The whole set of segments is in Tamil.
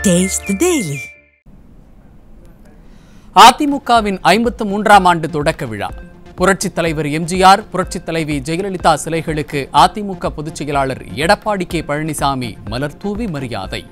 Taste the Daily. அதிமுகவின் ஐம்பத்து மூன்றாம் ஆண்டு தொடக்க விழா புரட்சித் தலைவர் எம்ஜிஆர் புரட்சித் தலைவி ஜெயலலிதா சிலைகளுக்கு அதிமுக பொதுச் செயலாளர் எடப்பாடி கே பழனிசாமி மலர் தூவி மரியாதை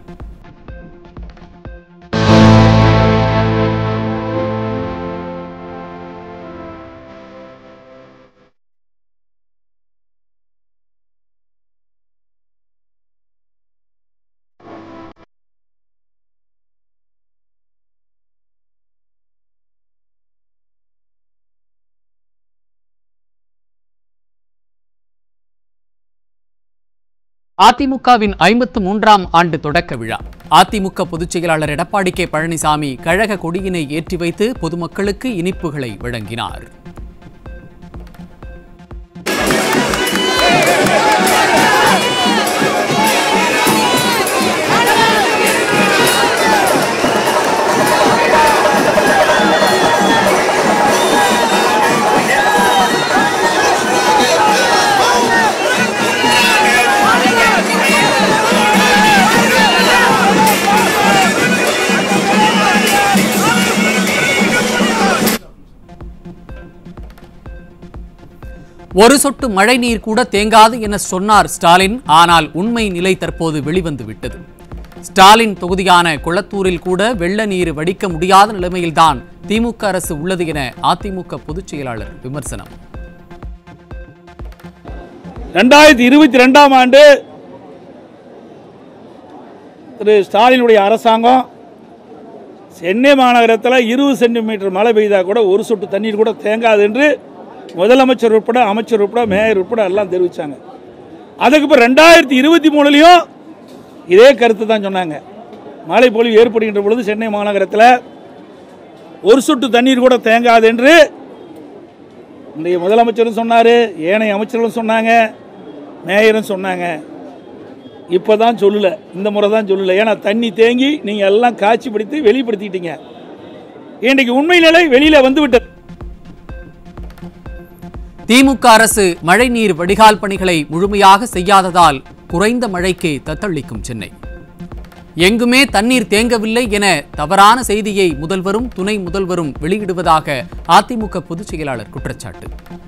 அதிமுகவின் ஐம்பத்து மூன்றாம் ஆண்டு தொடக்க விழா அதிமுக பொதுச் செயலாளர் எடப்பாடி கே பழனிசாமி கழக கொடியினை ஏற்றி வைத்து பொதுமக்களுக்கு இனிப்புகளை வழங்கினார் ஒரு சொட்டு மழை நீர் கூட தேங்காது என சொன்னார் ஸ்டாலின் ஆனால் உண்மை நிலை தற்போது வெளிவந்து விட்டது ஸ்டாலின் தொகுதியான குளத்தூரில் கூட வெள்ள நீர் வடிக்க முடியாத நிலைமையில்தான் திமுக அரசு உள்ளது என அதிமுக பொதுச் செயலாளர் விமர்சனம் ரெண்டாயிரத்தி இருபத்தி ரெண்டாம் ஆண்டு திரு ஸ்டாலினுடைய அரசாங்கம் சென்னை மாநகரத்தில் இருபது சென்டிமீட்டர் மழை பெய்தா கூட ஒரு சொட்டு தண்ணீர் கூட தேங்காது என்று முதலமைச்சர் உட்பட அமைச்சர் உட்பட மேயர் உட்பட எல்லாம் தெரிவித்தாங்க அதுக்கு இப்போ ரெண்டாயிரத்தி இருபத்தி மூணுலேயும் இதே கருத்து தான் சொன்னாங்க மழை பொழிவு ஏற்படுகின்ற பொழுது சென்னை மாநகரத்தில் ஒரு சொட்டு தண்ணீர் கூட தேங்காது என்று இன்றைய முதலமைச்சரும் சொன்னார் ஏனைய அமைச்சர்களும் சொன்னாங்க மேயரும் சொன்னாங்க இப்போ தான் சொல்லல இந்த முறை தான் சொல்லல ஏன்னா தண்ணி தேங்கி நீங்கள் எல்லாம் காட்சிப்படுத்தி வெளிப்படுத்திட்டீங்க இன்றைக்கு உண்மை நிலை வெளியில் வந்து விட்டது திமுக அரசு மழைநீர் வடிகால் பணிகளை முழுமையாக செய்யாததால் குறைந்த மழைக்கு தத்தளிக்கும் சென்னை எங்குமே தண்ணீர் தேங்கவில்லை என தவறான செய்தியை முதல்வரும் துணை முதல்வரும் வெளியிடுவதாக அதிமுக பொதுச் செயலாளர் குற்றச்சாட்டு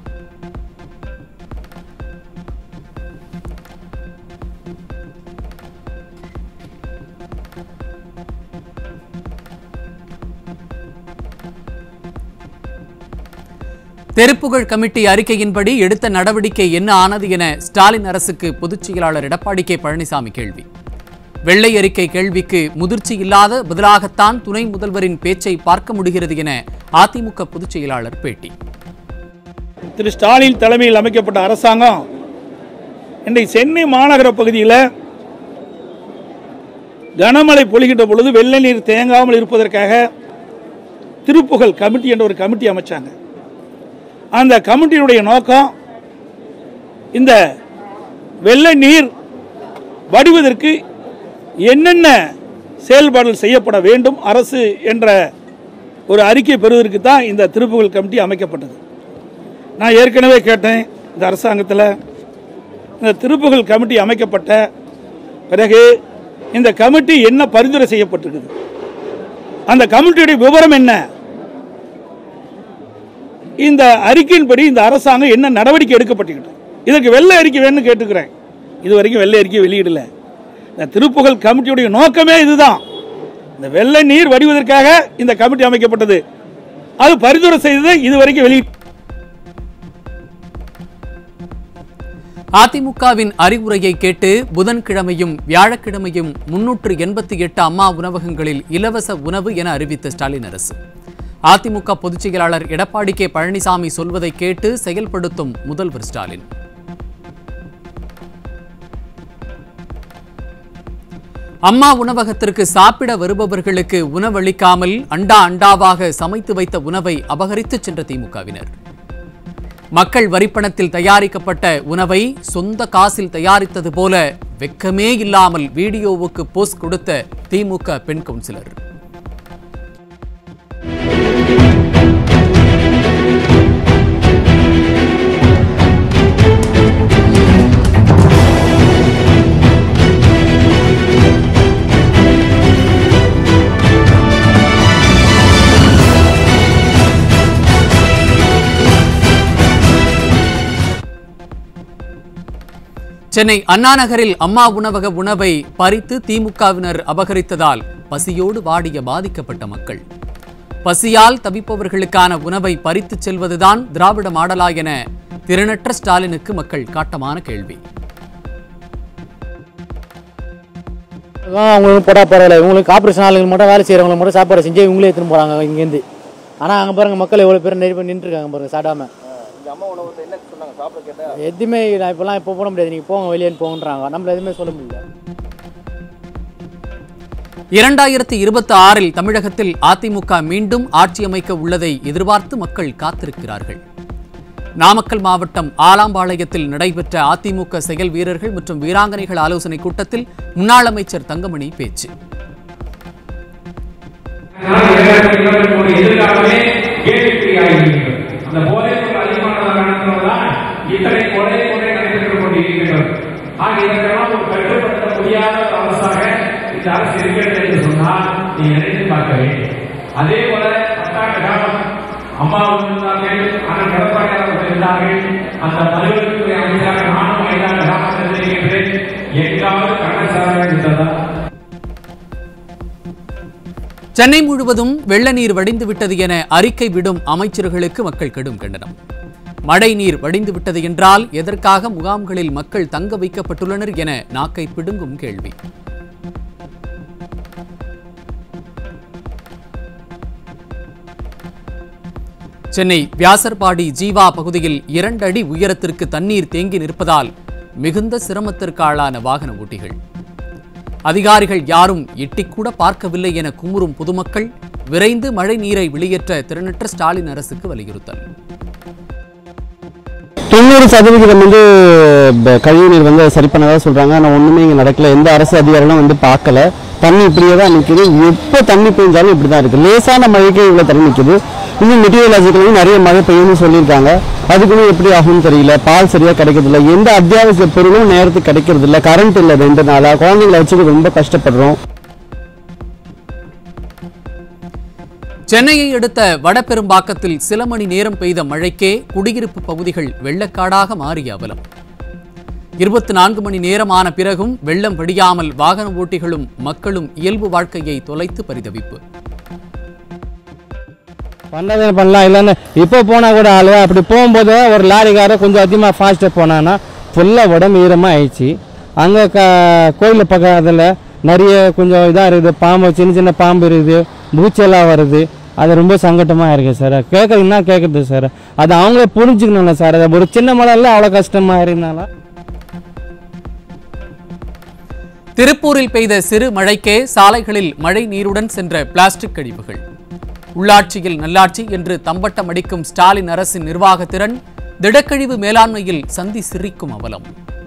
தெருப்புகழ் கமிட்டி அறிக்கையின்படி எடுத்த நடவடிக்கை என்ன ஆனது என ஸ்டாலின் அரசுக்கு பொதுச் செயலாளர் எடப்பாடி கே பழனிசாமி கேள்வி வெள்ளை அறிக்கை கேள்விக்கு முதிர்ச்சி இல்லாத பதிலாகத்தான் துணை முதல்வரின் பேச்சை பார்க்க முடிகிறது என அதிமுக பொதுச் செயலாளர் பேட்டி திரு ஸ்டாலின் தலைமையில் அமைக்கப்பட்ட அரசாங்கம் இன்றைக்கு சென்னை மாநகர பகுதியில் கனமழை பொழிகின்ற பொழுது வெள்ள நீர் தேங்காமல் இருப்பதற்காக திருப்புகழ் கமிட்டி என்ற ஒரு கமிட்டி அமைச்சாங்க அந்த கமிட்டியினுடைய நோக்கம் இந்த வெள்ள நீர் வடிவதற்கு என்னென்ன செயல்பாடுகள் செய்யப்பட வேண்டும் அரசு என்ற ஒரு அறிக்கை பெறுவதற்கு தான் இந்த திருப்புகழ் கமிட்டி அமைக்கப்பட்டது நான் ஏற்கனவே கேட்டேன் இந்த அரசாங்கத்தில் இந்த திருப்புகழ் கமிட்டி அமைக்கப்பட்ட பிறகு இந்த கமிட்டி என்ன பரிந்துரை செய்யப்பட்டிருக்குது அந்த கமிட்டியுடைய விவரம் என்ன இந்த அறிக்கையின்படி இந்த அரசாங்கம் என்ன நடவடிக்கை எடுக்கப்பட்டிருக்கிறது இதற்கு வெள்ளை அறிக்கை வேணும்னு கேட்டுக்கிறேன் இது வரைக்கும் வெள்ளை அறிக்கை வெளியிடல இந்த திருப்புகழ் கமிட்டியுடைய நோக்கமே இதுதான் இந்த வெள்ளை நீர் வடிவதற்காக இந்த கமிட்டி அமைக்கப்பட்டது அது பரிந்துரை செய்தது இதுவரைக்கும் வெளியிட்டு அதிமுகவின் அறிவுரையை கேட்டு புதன்கிழமையும் வியாழக்கிழமையும் முன்னூற்று எண்பத்தி எட்டு அம்மா உணவகங்களில் இலவச உணவு என அறிவித்த ஸ்டாலின் அரசு அதிமுக பொதுச் செயலாளர் எடப்பாடி கே பழனிசாமி சொல்வதை கேட்டு செயல்படுத்தும் முதல்வர் ஸ்டாலின் அம்மா உணவகத்திற்கு சாப்பிட வருபவர்களுக்கு உணவளிக்காமல் அண்டா அண்டாவாக சமைத்து வைத்த உணவை அபகரித்து சென்ற திமுகவினர் மக்கள் வரிப்பணத்தில் தயாரிக்கப்பட்ட உணவை சொந்த காசில் தயாரித்தது போல வெக்கமே இல்லாமல் வீடியோவுக்கு போஸ்ட் கொடுத்த திமுக பெண் கவுன்சிலர் சென்னை அண்ணா நகரில் அம்மா உணவக உணவை பறித்து திமுகவினர் அபகரித்ததால் பசியோடு வாடிய பாதிக்கப்பட்ட மக்கள் பசியால் தவிப்பவர்களுக்கான உணவை பறித்துச் செல்வதுதான் திராவிட மாடலா என திறனற்ற ஸ்டாலினுக்கு மக்கள் காட்டமான கேள்வி அதான் அவங்களுக்கு போட்டா பரவாயில்ல இவங்களுக்கு ஆப்ரேஷன் ஆளுங்க மட்டும் வேலை செய்கிறவங்களுக்கு மட்டும் சாப்பாடு செஞ்சு இவங்களே எடுத்துன்னு போகிறாங்க இங்கேருந்து ஆனால் அங்கே பாருங்க மக்கள் எவ்வளோ பேர் நிறைய பேர் நின்றுருக்காங்க பாருங்க சாப்பிடாம எதுவுமே நான் இப்போலாம் இப்போ போட முடியாது நீங்கள் போங்க வெளியே போங்கன்றாங்க நம்மள எதுவுமே சொல்ல முடியல இரண்டாயிரத்தி இருபத்தி ஆறில் தமிழகத்தில் அதிமுக மீண்டும் ஆட்சி அமைக்க உள்ளதை எதிர்பார்த்து மக்கள் காத்திருக்கிறார்கள் நாமக்கல் மாவட்டம் ஆலாம்பாளையத்தில் நடைபெற்ற அதிமுக செயல் வீரர்கள் மற்றும் வீராங்கனைகள் ஆலோசனை கூட்டத்தில் முன்னாள் அமைச்சர் தங்கமணி பேச்சு இரண்டாயிரத்தி எதிர்காலமே கேள்விக்குறியாகிவிட்டது அந்த போதைப்பொருள் அதிகமானதாக நடக்கிறதால் இத்தனை கொலை கொலை நடைபெற்றுக் கொண்டிருக்கிறது ஆக இதற்கெல்லாம் ஒரு கட்டுப்படுத்த முடியாத ஒரு அரசாக இந்த அரசு இருக்கிறது என்று சொன்னால் நீ நினைத்து பார்க்க வேண்டும் அதே போல பத்தாண்டு காலம் அம்மாவும் இருந்தார்கள் அண்ணன் எடப்பாடி அவர்கள் இருந்தார்கள் அந்த மருத்துவத்துறை அமைச்சராக நானும் ஐந்தாண்டு காலம் இருக்கின்றேன் எங்காவது கண்ணசாரம் இருந்ததா சென்னை முழுவதும் வெள்ள நீர் வடிந்து விட்டது என அறிக்கை விடும் அமைச்சர்களுக்கு மக்கள் கடும் கண்டனம் மழை நீர் வடிந்து விட்டது என்றால் எதற்காக முகாம்களில் மக்கள் தங்க வைக்கப்பட்டுள்ளனர் என நாக்கை பிடுங்கும் கேள்வி சென்னை வியாசர்பாடி ஜீவா பகுதியில் இரண்டு அடி உயரத்திற்கு தண்ணீர் தேங்கி நிற்பதால் மிகுந்த சிரமத்திற்கு ஆளான வாகன ஓட்டிகள் அதிகாரிகள் யாரும் எட்டிக்கூட பார்க்கவில்லை என குமுறும் பொதுமக்கள் விரைந்து மழை நீரை வெளியேற்ற திறனற்ற ஸ்டாலின் அரசுக்கு வலியுறுத்தல் தொண்ணூறு சதவிகிதம் வந்து ப- கழிவுநீர் வந்து சரி பண்ணதா சொல்றாங்க ஆனால் ஒண்ணுமே இங்க நடக்கல எந்த அரசு அதிகாரிகளும் வந்து பார்க்கல தண்ணி இப்படியே தான் நிற்குது எப்போ தண்ணி பெய்ஞ்சாலும் இப்படி தான் இருக்கு லேசான மழைக்கு இவ்வளோ தண்ணி நிற்குது இன்னும் மெட்டீரியலாஜிக்கலும் நிறைய மழை பெய்யும்னு சொல்லியிருக்காங்க அதுக்குன்னு எப்படி ஆகும்னு தெரியல பால் சரியா கிடைக்கிறது இல்ல எந்த அத்தியாவசிய பொருளும் நேரத்துக்கு கிடைக்கிறது இல்ல கரண்ட் இல்லை ரெண்டு நாளா குழந்தைங்களை வச்சுக்க ரொம்ப கஷ்டப்படுறோம் சென்னையை அடுத்த வடபெரும்பாக்கத்தில் சில மணி நேரம் பெய்த மழைக்கே குடியிருப்பு பகுதிகள் வெள்ளக்காடாக மாறிய அவலம் இருபத்தி நான்கு மணி நேரமான பிறகும் வெள்ளம் வடியாமல் வாகன ஓட்டிகளும் மக்களும் இயல்பு வாழ்க்கையை தொலைத்து பரிதவிப்பு பண்ணதே பண்ணலாம் இல்லைன்னு இப்போ போனால் கூட ஆளு அப்படி போகும்போது ஒரு லாரிக்காரர் கொஞ்சம் அதிகமாக ஃபாஸ்ட்டாக போனான்னா ஃபுல்லாக உடம்பு ஈரமாக ஆயிடுச்சு அங்கே க கோயில் பக்கத்தில் நிறைய கொஞ்சம் இதாக இருக்குது பாம்பு சின்ன சின்ன பாம்பு இருக்குது பூச்செல்லாம் வருது அது ரொம்ப சங்கட்டமாக இருக்குது சார் கேட்க என்ன கேட்குறது சார் அது அவங்களே புரிஞ்சுக்கணும்ல சார் அது ஒரு சின்ன மலையில் அவ்வளோ கஷ்டமாக இருந்தாலும் திருப்பூரில் பெய்த சிறு மழைக்கே சாலைகளில் மழை நீருடன் சென்ற பிளாஸ்டிக் கழிவுகள் உள்ளாட்சியில் நல்லாட்சி என்று தம்பட்டம் அடிக்கும் ஸ்டாலின் அரசின் நிர்வாகத்திறன் திடக்கழிவு மேலாண்மையில் சந்தி சிரிக்கும் அவலம்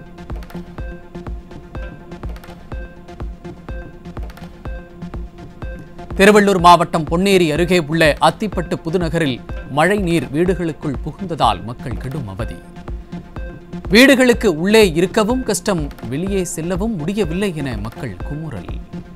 திருவள்ளூர் மாவட்டம் பொன்னேரி அருகே உள்ள அத்திப்பட்டு புதுநகரில் மழை நீர் வீடுகளுக்குள் புகுந்ததால் மக்கள் கடும் அவதி வீடுகளுக்கு உள்ளே இருக்கவும் கஷ்டம் வெளியே செல்லவும் முடியவில்லை என மக்கள் குமுறல்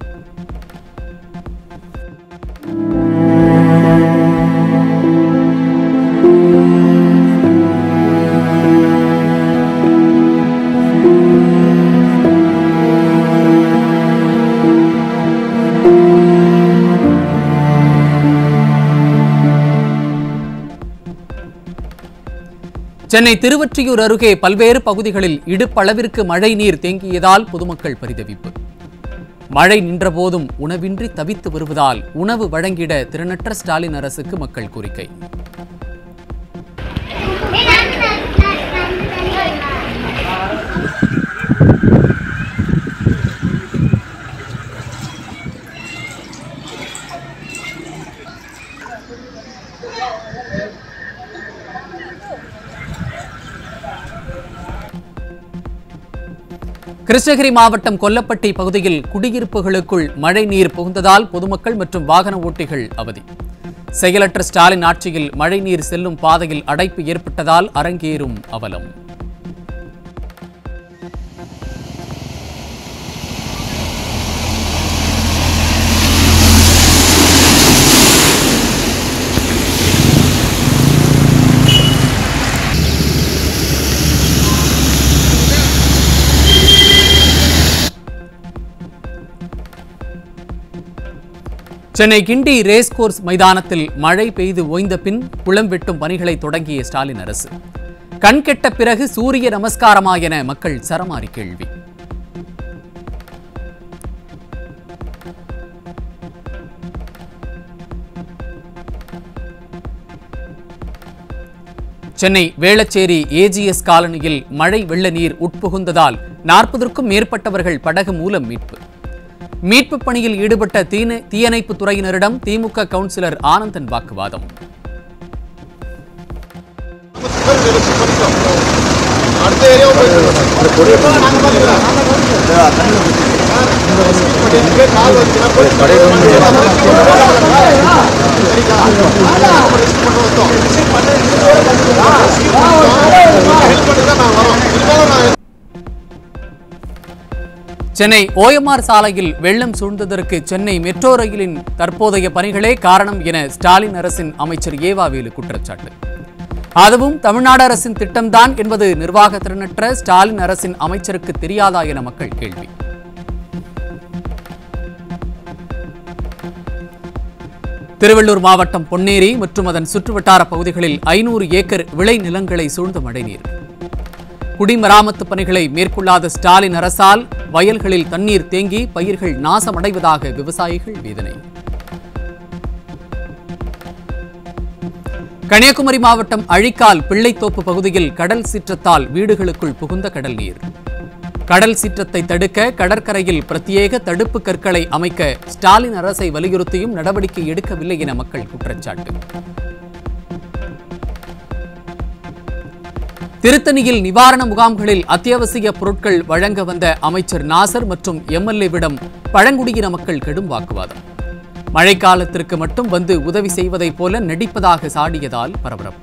சென்னை திருவொற்றியூர் அருகே பல்வேறு பகுதிகளில் இடுப்பளவிற்கு மழை நீர் தேங்கியதால் பொதுமக்கள் பரிதவிப்பு மழை நின்றபோதும் உணவின்றி தவித்து வருவதால் உணவு வழங்கிட திறனற்ற ஸ்டாலின் அரசுக்கு மக்கள் கோரிக்கை கிருஷ்ணகிரி மாவட்டம் கொல்லப்பட்டி பகுதியில் குடியிருப்புகளுக்குள் மழை நீர் புகுந்ததால் பொதுமக்கள் மற்றும் வாகன ஓட்டிகள் அவதி செயலற்ற ஸ்டாலின் ஆட்சியில் மழை நீர் செல்லும் பாதையில் அடைப்பு ஏற்பட்டதால் அரங்கேறும் அவலம் சென்னை கிண்டி ரேஸ் கோர்ஸ் மைதானத்தில் மழை பெய்து ஓய்ந்த பின் குளம் வெட்டும் பணிகளை தொடங்கிய ஸ்டாலின் அரசு கண்கெட்ட பிறகு சூரிய நமஸ்காரமா என மக்கள் சரமாரி கேள்வி சென்னை வேளச்சேரி ஏஜிஎஸ் காலனியில் மழை வெள்ள நீர் உட்புகுந்ததால் நாற்பதற்கும் மேற்பட்டவர்கள் படகு மூலம் மீட்பு மீட்புப் பணியில் ஈடுபட்ட தீன தீயணைப்பு துறையினரிடம் திமுக கவுன்சிலர் ஆனந்தன் வாக்குவாதம் சென்னை ஓஎம்ஆர் சாலையில் வெள்ளம் சூழ்ந்ததற்கு சென்னை மெட்ரோ ரயிலின் தற்போதைய பணிகளே காரணம் என ஸ்டாலின் அரசின் அமைச்சர் ஏவாவேலு குற்றச்சாட்டு அதுவும் தமிழ்நாடு அரசின் திட்டம்தான் என்பது நிர்வாக திறனற்ற ஸ்டாலின் அரசின் அமைச்சருக்கு தெரியாதா என மக்கள் கேள்வி திருவள்ளூர் மாவட்டம் பொன்னேரி மற்றும் அதன் சுற்றுவட்டார பகுதிகளில் ஐநூறு ஏக்கர் விளை நிலங்களை சூழ்ந்த மழைநீர் குடிமராமத்து பணிகளை மேற்கொள்ளாத ஸ்டாலின் அரசால் வயல்களில் தண்ணீர் தேங்கி பயிர்கள் நாசமடைவதாக விவசாயிகள் வேதனை கன்னியாகுமரி மாவட்டம் அழிக்கால் பிள்ளைத்தோப்பு பகுதியில் கடல் சீற்றத்தால் வீடுகளுக்குள் புகுந்த கடல் நீர் கடல் சீற்றத்தை தடுக்க கடற்கரையில் பிரத்யேக தடுப்பு கற்களை அமைக்க ஸ்டாலின் அரசை வலியுறுத்தியும் நடவடிக்கை எடுக்கவில்லை என மக்கள் குற்றச்சாட்டு திருத்தணியில் நிவாரண முகாம்களில் அத்தியாவசிய பொருட்கள் வழங்க வந்த அமைச்சர் நாசர் மற்றும் எம்எல்ஏவிடம் பழங்குடியின மக்கள் கடும் வாக்குவாதம் மழைக்காலத்திற்கு மட்டும் வந்து உதவி செய்வதைப் போல நடிப்பதாக சாடியதால் பரபரப்பு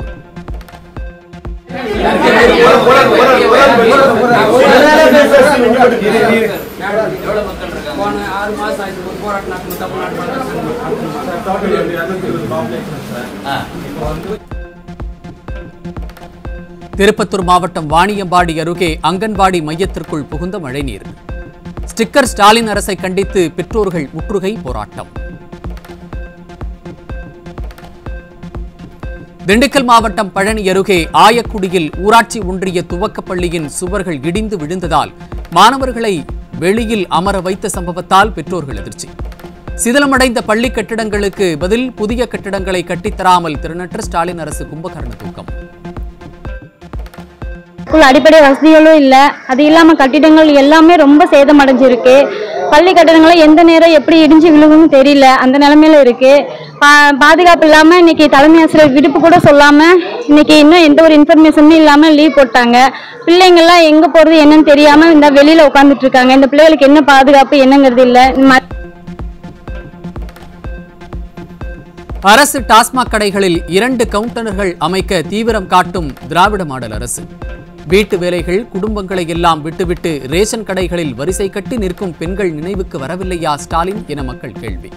திருப்பத்தூர் மாவட்டம் வாணியம்பாடி அருகே அங்கன்வாடி மையத்திற்குள் புகுந்த மழைநீர் ஸ்டிக்கர் ஸ்டாலின் அரசை கண்டித்து பெற்றோர்கள் முற்றுகை போராட்டம் திண்டுக்கல் மாவட்டம் பழனி அருகே ஆயக்குடியில் ஊராட்சி ஒன்றிய துவக்கப் பள்ளியின் சுவர்கள் இடிந்து விழுந்ததால் மாணவர்களை வெளியில் அமர வைத்த சம்பவத்தால் பெற்றோர்கள் அதிர்ச்சி சிதிலமடைந்த பள்ளி கட்டிடங்களுக்கு பதில் புதிய கட்டிடங்களை கட்டித்தராமல் திறனற்ற ஸ்டாலின் அரசு கும்பகர்ண தூக்கம் ஸ்கூல் அடிப்படை வசதிகளும் இல்லை அது இல்லாமல் கட்டிடங்கள் எல்லாமே ரொம்ப சேதமடைஞ்சிருக்கு பள்ளி கட்டிடங்களும் எந்த நேரம் எப்படி இடிஞ்சு விழுகும்னு தெரியல அந்த நிலமையில இருக்கு பா பாதுகாப்பு இல்லாமல் இன்னைக்கு தலைமை ஆசிரியர் விடுப்பு கூட சொல்லாமல் இன்னைக்கு இன்னும் எந்த ஒரு இன்ஃபர்மேஷனும் இல்லாமல் லீவ் போட்டாங்க பிள்ளைங்கள்லாம் எங்கே போகிறது என்னன்னு தெரியாமல் இந்த வெளியில் உட்காந்துட்டு இருக்காங்க இந்த பிள்ளைகளுக்கு என்ன பாதுகாப்பு என்னங்கிறது இல்லை அரசு டாஸ்மாக் கடைகளில் இரண்டு கவுண்டர்கள் அமைக்க தீவிரம் காட்டும் திராவிட மாடல் அரசு வீட்டு வேலைகள் குடும்பங்களை எல்லாம் விட்டுவிட்டு ரேஷன் கடைகளில் வரிசை கட்டி நிற்கும் பெண்கள் நினைவுக்கு வரவில்லையா ஸ்டாலின் என மக்கள் கேள்வி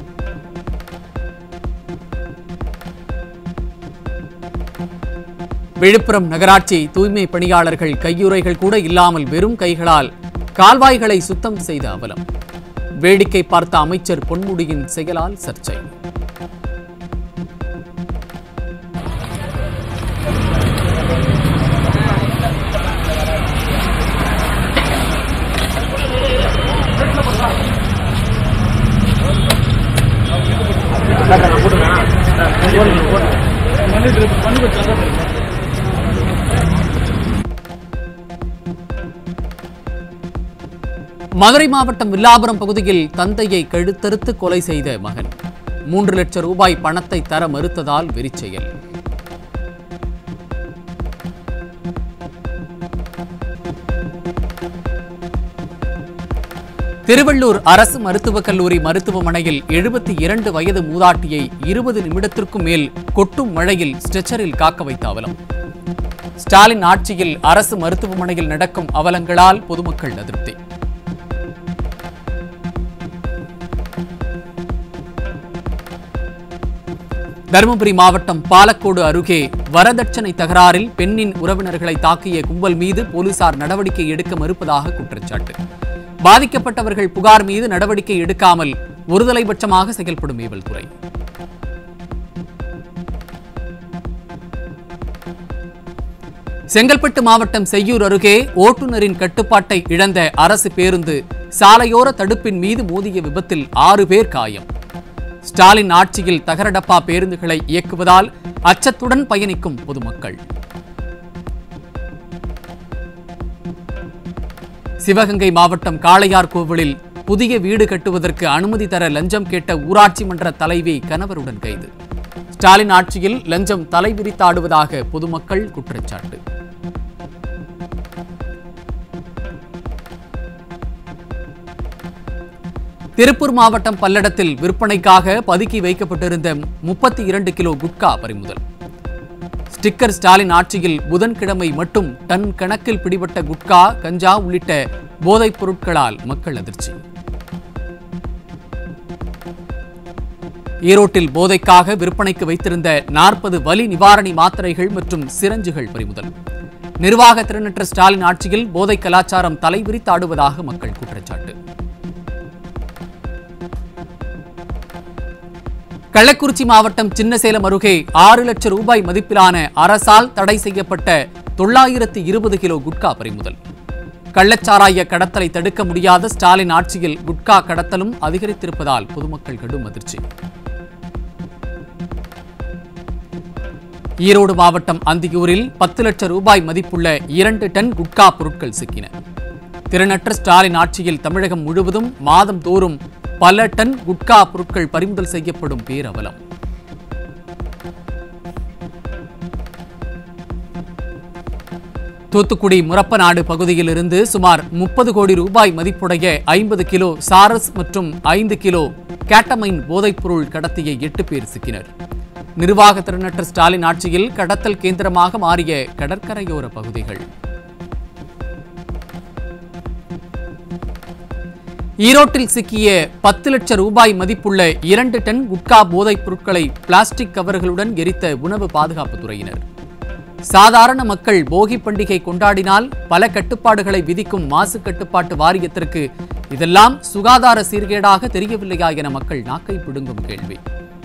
விழுப்புரம் நகராட்சி தூய்மை பணியாளர்கள் கையுறைகள் கூட இல்லாமல் வெறும் கைகளால் கால்வாய்களை சுத்தம் செய்த அவலம் வேடிக்கை பார்த்த அமைச்சர் பொன்முடியின் செயலால் சர்ச்சை மதுரை மாவட்டம் வில்லாபுரம் பகுதியில் தந்தையை கழுத்தறுத்து கொலை செய்த மகன் மூன்று லட்சம் ரூபாய் பணத்தை தர மறுத்ததால் வெறிச்செயல் திருவள்ளூர் அரசு மருத்துவக் கல்லூரி மருத்துவமனையில் எழுபத்தி இரண்டு வயது மூதாட்டியை இருபது நிமிடத்திற்கும் மேல் கொட்டும் மழையில் ஸ்ட்ரெச்சரில் காக்க வைத்த அவலம் ஸ்டாலின் ஆட்சியில் அரசு மருத்துவமனையில் நடக்கும் அவலங்களால் பொதுமக்கள் அதிருப்தி தருமபுரி மாவட்டம் பாலக்கோடு அருகே வரதட்சணை தகராறில் பெண்ணின் உறவினர்களை தாக்கிய கும்பல் மீது போலீசார் நடவடிக்கை எடுக்க மறுப்பதாக குற்றச்சாட்டு பாதிக்கப்பட்டவர்கள் புகார் மீது நடவடிக்கை எடுக்காமல் ஒருதலைபட்சமாக செயல்படும் ஏவல் துறை செங்கல்பட்டு மாவட்டம் செய்யூர் அருகே ஓட்டுநரின் கட்டுப்பாட்டை இழந்த அரசு பேருந்து சாலையோர தடுப்பின் மீது மோதிய விபத்தில் ஆறு பேர் காயம் ஸ்டாலின் ஆட்சியில் தகரடப்பா பேருந்துகளை இயக்குவதால் அச்சத்துடன் பயணிக்கும் பொதுமக்கள் சிவகங்கை மாவட்டம் காளையார் கோவிலில் புதிய வீடு கட்டுவதற்கு அனுமதி தர லஞ்சம் கேட்ட ஊராட்சி மன்ற தலைவி கணவருடன் கைது ஸ்டாலின் ஆட்சியில் லஞ்சம் தலைவிரித்தாடுவதாக பொதுமக்கள் குற்றச்சாட்டு திருப்பூர் மாவட்டம் பல்லடத்தில் விற்பனைக்காக பதுக்கி வைக்கப்பட்டிருந்த முப்பத்தி இரண்டு கிலோ குட்கா பறிமுதல் ஸ்டிக்கர் ஸ்டாலின் ஆட்சியில் புதன்கிழமை மட்டும் டன் கணக்கில் பிடிபட்ட குட்கா கஞ்சா உள்ளிட்ட போதைப் பொருட்களால் மக்கள் அதிர்ச்சி ஈரோட்டில் போதைக்காக விற்பனைக்கு வைத்திருந்த நாற்பது வலி நிவாரணி மாத்திரைகள் மற்றும் சிரஞ்சுகள் பறிமுதல் நிர்வாக திறனற்ற ஸ்டாலின் ஆட்சியில் போதை கலாச்சாரம் தலைவிரித்தாடுவதாக மக்கள் குற்றச்சாட்டு கள்ளக்குறிச்சி மாவட்டம் சின்னசேலம் அருகே ஆறு லட்சம் ரூபாய் மதிப்பிலான அரசால் தடை செய்யப்பட்ட தொள்ளாயிரத்து இருபது கிலோ குட்கா பறிமுதல் கள்ளச்சாராய கடத்தலை தடுக்க முடியாத ஸ்டாலின் ஆட்சியில் குட்கா கடத்தலும் அதிகரித்திருப்பதால் பொதுமக்கள் கடும் அதிர்ச்சி ஈரோடு மாவட்டம் அந்தியூரில் பத்து லட்சம் ரூபாய் மதிப்புள்ள இரண்டு டன் குட்கா பொருட்கள் சிக்கின திறனற்ற ஸ்டாலின் ஆட்சியில் தமிழகம் முழுவதும் மாதம் தோறும் பல டன் குட்கா பொருட்கள் பறிமுதல் செய்யப்படும் பேரவலம் தூத்துக்குடி முரப்பநாடு பகுதியில் இருந்து சுமார் முப்பது கோடி ரூபாய் மதிப்புடைய ஐம்பது கிலோ சாரஸ் மற்றும் ஐந்து கிலோ கேட்டமைன் போதைப்பொருள் கடத்திய எட்டு பேர் சிக்கினர் நிர்வாக திறனற்ற ஸ்டாலின் ஆட்சியில் கடத்தல் கேந்திரமாக மாறிய கடற்கரையோர பகுதிகள் ஈரோட்டில் சிக்கிய பத்து லட்சம் ரூபாய் மதிப்புள்ள இரண்டு டன் குட்கா போதைப் பொருட்களை பிளாஸ்டிக் கவர்களுடன் எரித்த உணவு பாதுகாப்புத் துறையினர் சாதாரண மக்கள் போகி பண்டிகை கொண்டாடினால் பல கட்டுப்பாடுகளை விதிக்கும் மாசு கட்டுப்பாட்டு வாரியத்திற்கு இதெல்லாம் சுகாதார சீர்கேடாக தெரியவில்லையா என மக்கள் நாக்கை பிடுங்கும் கேள்வி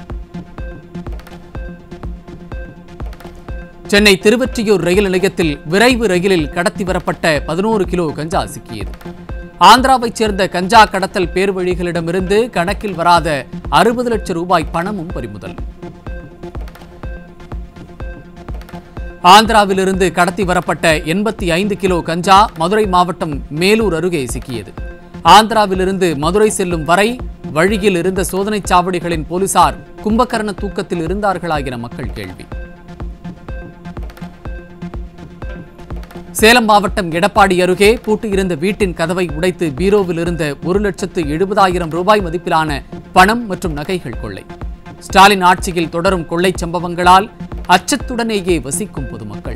சென்னை திருவொற்றியூர் ரயில் நிலையத்தில் விரைவு ரயிலில் கடத்தி வரப்பட்ட பதினோரு கிலோ கஞ்சா சிக்கியது ஆந்திராவைச் சேர்ந்த கஞ்சா கடத்தல் பேர்வழிகளிடமிருந்து கணக்கில் வராத அறுபது லட்சம் ரூபாய் பணமும் பறிமுதல் ஆந்திராவிலிருந்து கடத்தி வரப்பட்ட எண்பத்தி ஐந்து கிலோ கஞ்சா மதுரை மாவட்டம் மேலூர் அருகே சிக்கியது ஆந்திராவிலிருந்து மதுரை செல்லும் வரை வழியில் இருந்த சோதனைச் சாவடிகளின் போலீசார் கும்பகர்ண தூக்கத்தில் இருந்தார்களா என மக்கள் கேள்வி சேலம் மாவட்டம் எடப்பாடி அருகே பூட்டியிருந்த வீட்டின் கதவை உடைத்து பீரோவில் இருந்த ஒரு லட்சத்து எழுபதாயிரம் ரூபாய் மதிப்பிலான பணம் மற்றும் நகைகள் கொள்ளை ஸ்டாலின் ஆட்சியில் தொடரும் கொள்ளைச் சம்பவங்களால் அச்சத்துடனேயே வசிக்கும் பொதுமக்கள்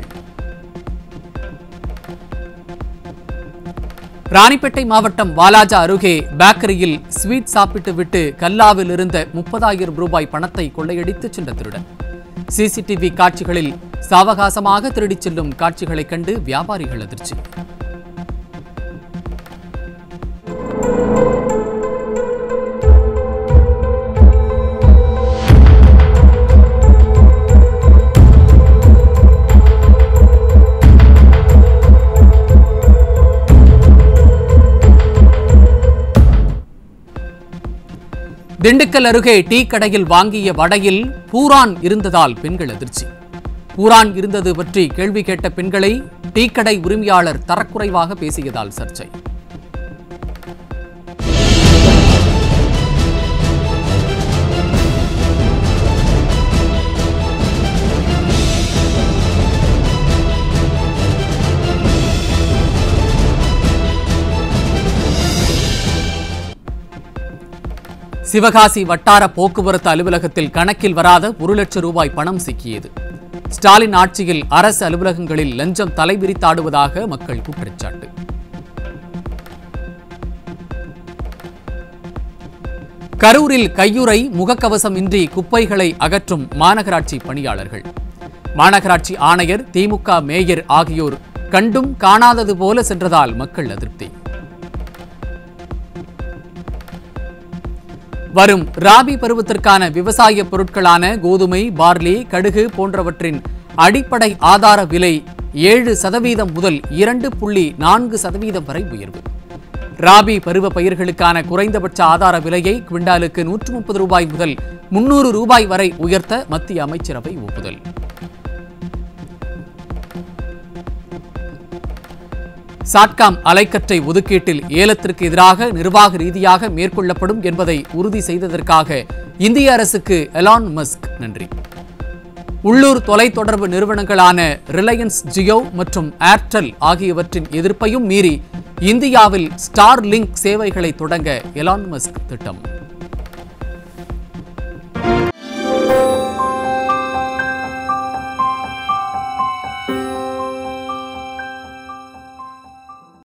ராணிப்பேட்டை மாவட்டம் வாலாஜா அருகே பேக்கரியில் ஸ்வீட் சாப்பிட்டு விட்டு கல்லாவில் இருந்த முப்பதாயிரம் ரூபாய் பணத்தை கொள்ளையடித்து சென்ற திருடன் சிசிடிவி காட்சிகளில் சாவகாசமாக திருடிச் செல்லும் காட்சிகளைக் கண்டு வியாபாரிகள் அதிர்ச்சி திண்டுக்கல் அருகே டீ கடையில் வாங்கிய வடையில் பூரான் இருந்ததால் பெண்கள் அதிர்ச்சி பூரான் இருந்தது பற்றி கேள்வி கேட்ட பெண்களை டீ கடை உரிமையாளர் தரக்குறைவாக பேசியதால் சர்ச்சை சிவகாசி வட்டார போக்குவரத்து அலுவலகத்தில் கணக்கில் வராத ஒரு லட்சம் ரூபாய் பணம் சிக்கியது ஸ்டாலின் ஆட்சியில் அரசு அலுவலகங்களில் லஞ்சம் தலைவிரித்தாடுவதாக மக்கள் குற்றச்சாட்டு கரூரில் கையுறை முகக்கவசம் இன்றி குப்பைகளை அகற்றும் மாநகராட்சி பணியாளர்கள் மாநகராட்சி ஆணையர் திமுக மேயர் ஆகியோர் கண்டும் காணாதது போல சென்றதால் மக்கள் அதிருப்தி வரும் ராபி பருவத்திற்கான விவசாய பொருட்களான கோதுமை பார்லி கடுகு போன்றவற்றின் அடிப்படை ஆதார விலை ஏழு சதவீதம் முதல் இரண்டு புள்ளி நான்கு சதவீதம் வரை உயர்வு ராபி பருவ பயிர்களுக்கான குறைந்தபட்ச ஆதார விலையை குவிண்டாலுக்கு நூற்று முப்பது ரூபாய் முதல் முன்னூறு ரூபாய் வரை உயர்த்த மத்திய அமைச்சரவை ஒப்புதல் சாட்காம் அலைக்கற்றை ஒதுக்கீட்டில் ஏலத்திற்கு எதிராக நிர்வாக ரீதியாக மேற்கொள்ளப்படும் என்பதை உறுதி செய்ததற்காக இந்திய அரசுக்கு எலான் மஸ்க் நன்றி உள்ளூர் தொலைத்தொடர்பு நிறுவனங்களான ரிலையன்ஸ் ஜியோ மற்றும் ஏர்டெல் ஆகியவற்றின் எதிர்ப்பையும் மீறி இந்தியாவில் ஸ்டார் லிங்க் சேவைகளை தொடங்க எலான் மஸ்க் திட்டம்